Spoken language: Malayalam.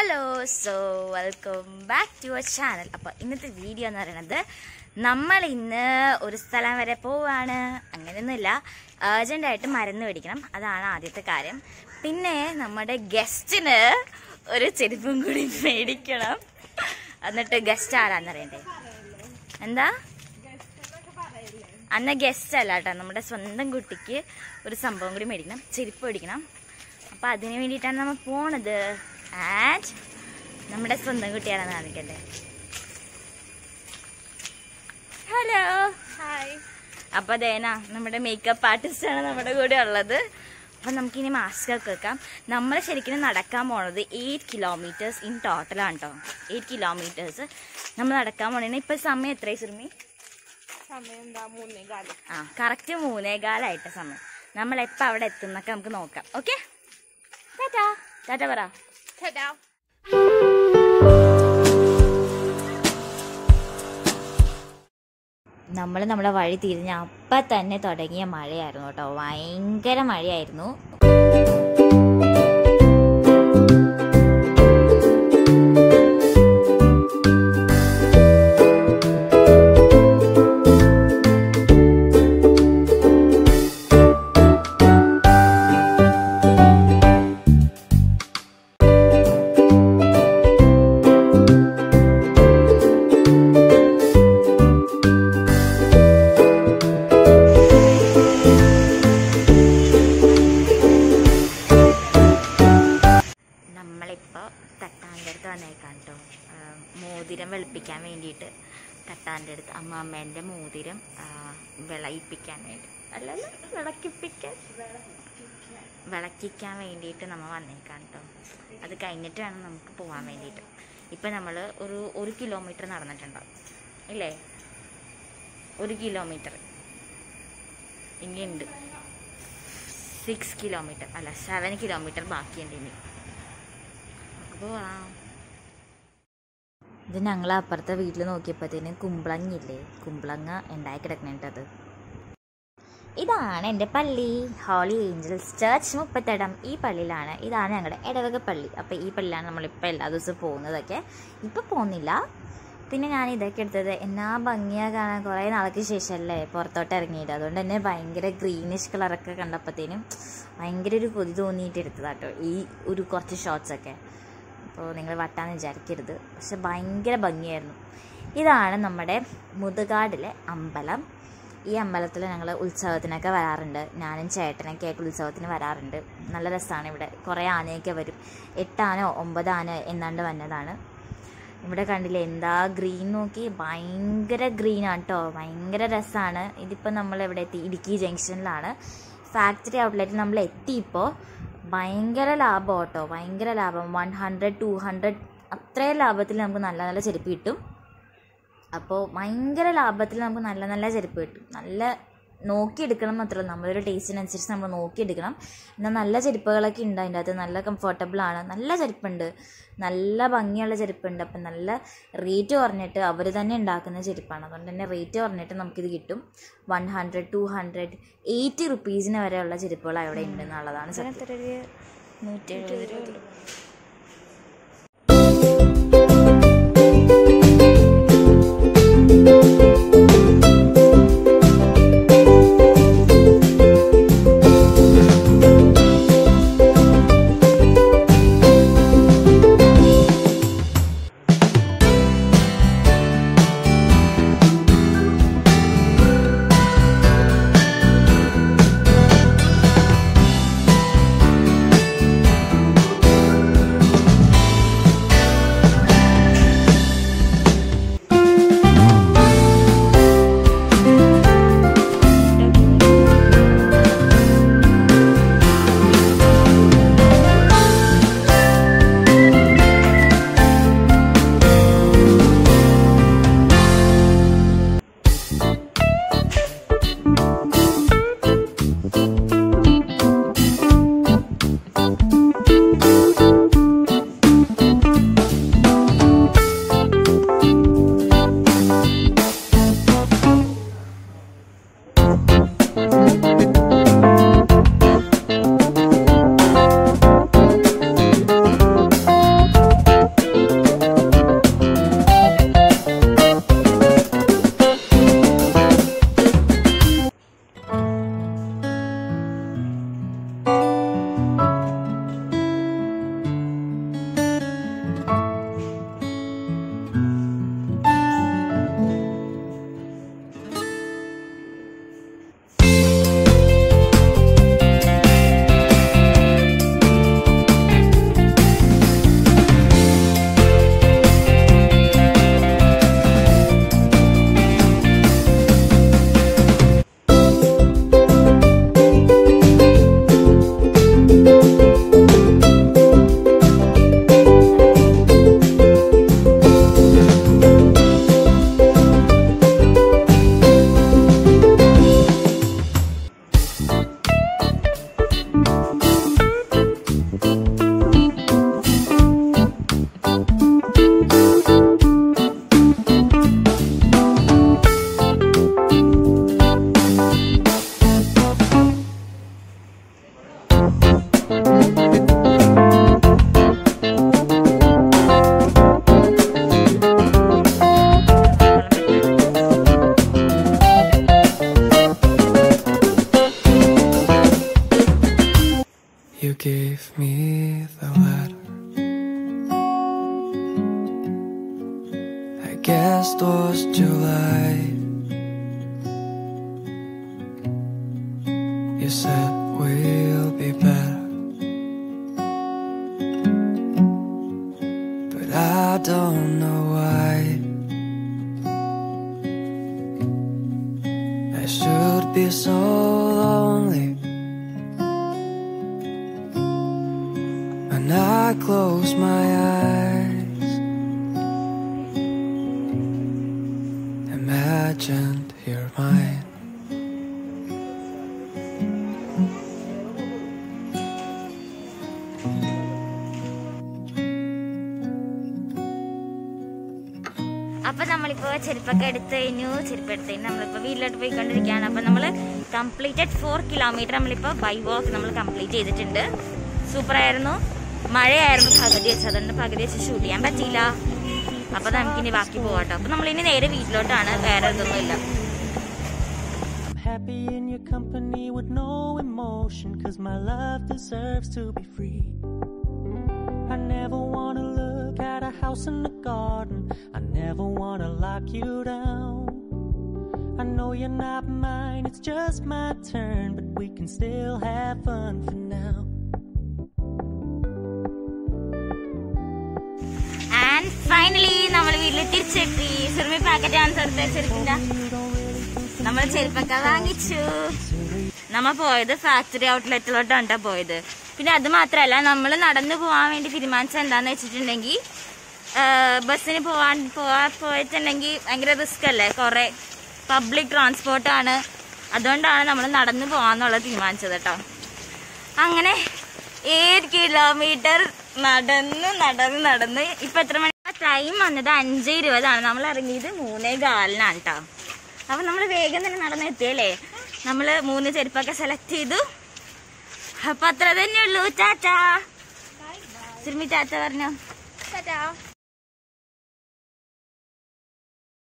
Hello so welcome back to our channel അപ്പോൾ ഇന്നത്തെ വീഡിയോ എന്ന് പറയുന്നത് നമ്മൾ ഇന്ന് ഒരു സ്ഥലം വരെ പോവാണ് അങ്ങനെയൊന്നുമില്ല അർജൻറ്റായിട്ട് മരുന്ന് മേടിക്കണം അതാണ് ആദ്യത്തെ കാര്യം പിന്നെ നമ്മുടെ ഗസ്റ്റിന് ഒരു ചെരുപ്പും കൂടി മേടിക്കണം എന്നിട്ട് ഗസ്റ്റ് ആരാന്നറിയണ്ടേ എന്താ അന്ന ഗസ്റ്റ് അല്ല കേട്ടോ നമ്മുടെ സ്വന്തം കുട്ടിക്ക് ഒരു സംഭവം കൂടി മേടിക്കണം ചെരുപ്പ് മേടിക്കണം അപ്പം അതിന് വേണ്ടിയിട്ടാണ് നമ്മൾ പോണത് ആൻഡ് നമ്മുടെ സ്വന്തം കുട്ടിയാണെന്ന് കാണിക്കട്ടെ ഹലോ ഹായ് അപ്പോൾ അതേന നമ്മുടെ മേക്കപ്പ് ആർട്ടിസ്റ്റാണ് നമ്മുടെ കൂടെ ഉള്ളത് അപ്പം നമുക്കിനി മാസ്ക് ഒക്കെ വെക്കാം നമ്മൾ ശരിക്കും നടക്കാൻ പോണത് എയ്റ്റ് കിലോമീറ്റേഴ്സ് ഇൻ ടോട്ടലാണ് കേട്ടോ എയ്റ്റ് കിലോമീറ്റേഴ്സ് നമ്മൾ നടക്കാൻ പോണേന് ഇപ്പം സമയം എത്രയായി സുർമി സമയം എന്താ മൂന്നേ കാലം ആ കറക്റ്റ് മൂന്നേകാലായിട്ട സമയം നമ്മൾ എപ്പോൾ അവിടെ എത്തുന്നൊക്കെ നമുക്ക് നോക്കാം ഓക്കെ ടാറ്റാ ടാറ്റ പറ ചേട്ടാ നമ്മൾ നമ്മുടെ വഴി തിരിഞ്ഞ അപ്പം തന്നെ തുടങ്ങിയ മഴയായിരുന്നു കേട്ടോ ഭയങ്കര മഴയായിരുന്നു നമ്മളിപ്പോൾ തട്ടാൻ്റെ അടുത്ത് വന്നേക്കാം കേട്ടോ ആ, മോതിരം വെളുപ്പിക്കാൻ വേണ്ടിയിട്ട് തട്ടാൻ്റെ അടുത്ത് അമ്മാമ്മേൻ്റെ മോതിരം ആ, വിളയിപ്പിക്കാൻ വേണ്ടി അല്ലല്ല വിളക്കിപ്പിക്കാൻ വിളക്കിക്കാൻ വേണ്ടിയിട്ട് നമ്മൾ വന്നേക്കാം കേട്ടോ അത് കഴിഞ്ഞിട്ട് വേണം നമുക്ക് പോകാൻ വേണ്ടിയിട്ട് ഇപ്പം നമ്മൾ ഒരു ഒരു കിലോമീറ്റർ നടന്നിട്ടുണ്ടാവും ഇല്ലേ ഒരു കിലോമീറ്റർ ഇനിയുണ്ട് സിക്സ് കിലോമീറ്റർ അല്ല സെവൻ കിലോമീറ്റർ ബാക്കിയുണ്ട് ഇനി പോവാം ഇത് ഞങ്ങൾ അപ്പുറത്തെ വീട്ടിൽ നോക്കിയപ്പോഴത്തേനും കുമ്പളങ്ങില്ലേ കുമ്പളങ്ങ ഉണ്ടായി കിടക്കുന്നുണ്ടത് ഇതാണ് എൻ്റെ പള്ളി ഹോളി ഏഞ്ചൽസ് ചർച്ച് മുപ്പത്തടം ഈ പള്ളിയിലാണ് ഇതാണ് ഞങ്ങളുടെ ഇടവക പള്ളി അപ്പോൾ ഈ പള്ളിയിലാണ് നമ്മളിപ്പോൾ എല്ലാ ദിവസവും പോകുന്നതൊക്കെ ഇപ്പോൾ പോകുന്നില്ല പിന്നെ ഞാൻ ഇതൊക്കെ എടുത്തത് എന്നാ ഭംഗിയാ കാണാൻ കുറേ നാൾക്ക് ശേഷമല്ലേ പുറത്തോട്ട് ഇറങ്ങിയിട്ട് അതുകൊണ്ട് തന്നെ ഭയങ്കര ഗ്രീനിഷ് കളറൊക്കെ കണ്ടപ്പോഴത്തേനും ഭയങ്കര ഒരു കൊതി തോന്നിയിട്ട് എടുത്തതാട്ടോ ഈ ഒരു കുറച്ച് ഷോർട്സൊക്കെ അപ്പോൾ നിങ്ങൾ വട്ടാന്ന് വിചാരിക്കരുത് പക്ഷെ ഭയങ്കര ഭംഗിയായിരുന്നു ഇതാണ് നമ്മുടെ മുതുകാടിലെ അമ്പലം ഈ അമ്പലത്തിൽ ഞങ്ങൾ ഉത്സവത്തിനൊക്കെ വരാറുണ്ട് ഞാനും ചേട്ടനൊക്കെ ആയിട്ട് ഉത്സവത്തിന് വരാറുണ്ട് നല്ല രസമാണ് ഇവിടെ കുറേ ആനയൊക്കെ വരും എട്ടാനോ ഒമ്പത് ആന എന്നാണ്ട് വന്നതാണ് ഇവിടെ കണ്ടില്ലേ എന്താ ഗ്രീൻ നോക്കി ഭയങ്കര ഗ്രീനാണ് കേട്ടോ ഭയങ്കര രസമാണ് ഇതിപ്പോൾ നമ്മൾ എവിടെ എത്തി ഇടുക്കി ജംഗ്ഷനിലാണ് ഫാക്ടറി ഔട്ട്ലെറ്റിൽ നമ്മൾ എത്തിയപ്പോൾ ഭയങ്കര ലാഭം കേട്ടോ ഭയങ്കര ലാഭം വൺ ഹൺഡ്രഡ് ടു ഹൺഡ്രഡ് അത്രയും ലാഭത്തിൽ നമുക്ക് നല്ല നല്ല ചെരുപ്പ് കിട്ടും അപ്പോൾ ഭയങ്കര ലാഭത്തിൽ നമുക്ക് നല്ല നല്ല ചെരുപ്പ് കിട്ടും നല്ല നോക്കിയെടുക്കണം മാത്രമല്ല നമ്മളൊരു ടേസ്റ്റിനനുസരിച്ച് നമ്മൾ നോക്കിയെടുക്കണം എന്നാൽ നല്ല ചെരുപ്പുകളൊക്കെ ഉണ്ട് അതിൻ്റെ അകത്ത് നല്ല കംഫർട്ടബിൾ ആണ് നല്ല ചെരുപ്പുണ്ട് നല്ല ഭംഗിയുള്ള ചെരുപ്പുണ്ട് അപ്പം നല്ല റേറ്റ് കുറഞ്ഞിട്ട് അവർ തന്നെ ഉണ്ടാക്കുന്ന ചെരുപ്പാണ് അതുകൊണ്ട് തന്നെ റേറ്റ് കുറഞ്ഞിട്ട് നമുക്കിത് കിട്ടും one hundred two hundred eighty റുപ്പീസിന് വരെയുള്ള ചെരുപ്പുകൾ അവിടെ ഉണ്ട് എന്നുള്ളതാണ് സത്യം നൂറ്റി എഴുപത് രൂപ guessed was July. You said we'll be better. But I don't know why. I should be so lonely. When I close my eyes, imagined you're mine. അപ്പൊ നമ്മളിപ്പോ ചെരുപ്പൊക്കെ എടുത്തു കഴിഞ്ഞു ചെരുപ്പ് എടുത്തു കഴിഞ്ഞു നമ്മളിപ്പോ വീട്ടിലോട്ട് പോയിക്കൊണ്ടിരിക്കുകയാണ് അപ്പൊ നമ്മള് കംപ്ലീറ്റഡ് ഫോർ കിലോമീറ്റർ നമ്മളിപ്പോ ബൈ വാക്ക് നമ്മൾ കംപ്ലീറ്റ് ചെയ്തിട്ടുണ്ട് സൂപ്പർ ആയിരുന്നു മഴയായിരുന്നു പകുതി വെച്ച് അതുകൊണ്ട് പകുതി വെച്ച് ഷൂട്ട് ചെയ്യാൻ പറ്റിയില്ല അപ്പൊ നമുക്കിനി ബാക്കി പോവാട്ടോ അപ്പൊ നമ്മളിനി നേരെ വീട്ടിലോട്ടാണ് വേറെ ഇതൊന്നുമില്ല I'm happy in your company with no emotion, cause my love deserves to be free. I never wanna look at a house in the garden, I never wanna lock you down. I know you're not mine, it's just my turn, but we can still have fun for now. And finally നമ്മൾ വീട്ടിൽ തിരിച്ചെത്തി സുറുമി പാക്കറ്റ് ആണ് എടുത്ത ചെരുപ്പിന്റെ നമ്മൾ ചെരുപ്പൊക്കെ വാങ്ങിച്ചു നമ്മ പോയത് ഫാക്ടറി ഔട്ട്ലെറ്റിലോട്ടാണ് ട്ടോ പോയത് പിന്നെ അത് മാത്രമല്ല നമ്മൾ നടന്നു പോകാൻ വേണ്ടി തീരുമാനിച്ചത് എന്താന്ന് വെച്ചിട്ടുണ്ടെങ്കിൽ ബസ്സിന് പോവാൻ പോവാ പോയിട്ടുണ്ടെങ്കിൽ ഭയങ്കര റിസ്ക് അല്ലേ കുറെ പബ്ലിക് ട്രാൻസ്പോർട്ടാണ് അതുകൊണ്ടാണ് നമ്മൾ നടന്നു പോകാന്നുള്ളത് തീരുമാനിച്ചത് കേട്ടോ അങ്ങനെ ഏഴ് കിലോമീറ്റർ നടന്ന് നടന്ന് നടന്ന് ഇപ്പൊ എത്ര മണി ടൈം വന്നത് അഞ്ച് ഇരുപതാണ് നമ്മൾ ഇറങ്ങിയത് മൂന്നേ കാലിനാണ് കേട്ടോ അപ്പൊ നമ്മൾ വേഗം തന്നെ നടന്നെത്തിയല്ലേ നമ്മള് മൂന്ന് ചെരുപ്പൊക്കെ സെലക്ട് ചെയ്തു അപ്പൊ അത്ര തന്നെയുള്ളൂ ടാറ്റ സിർമി ടാറ്റ പറഞ്ഞോ Ta-da.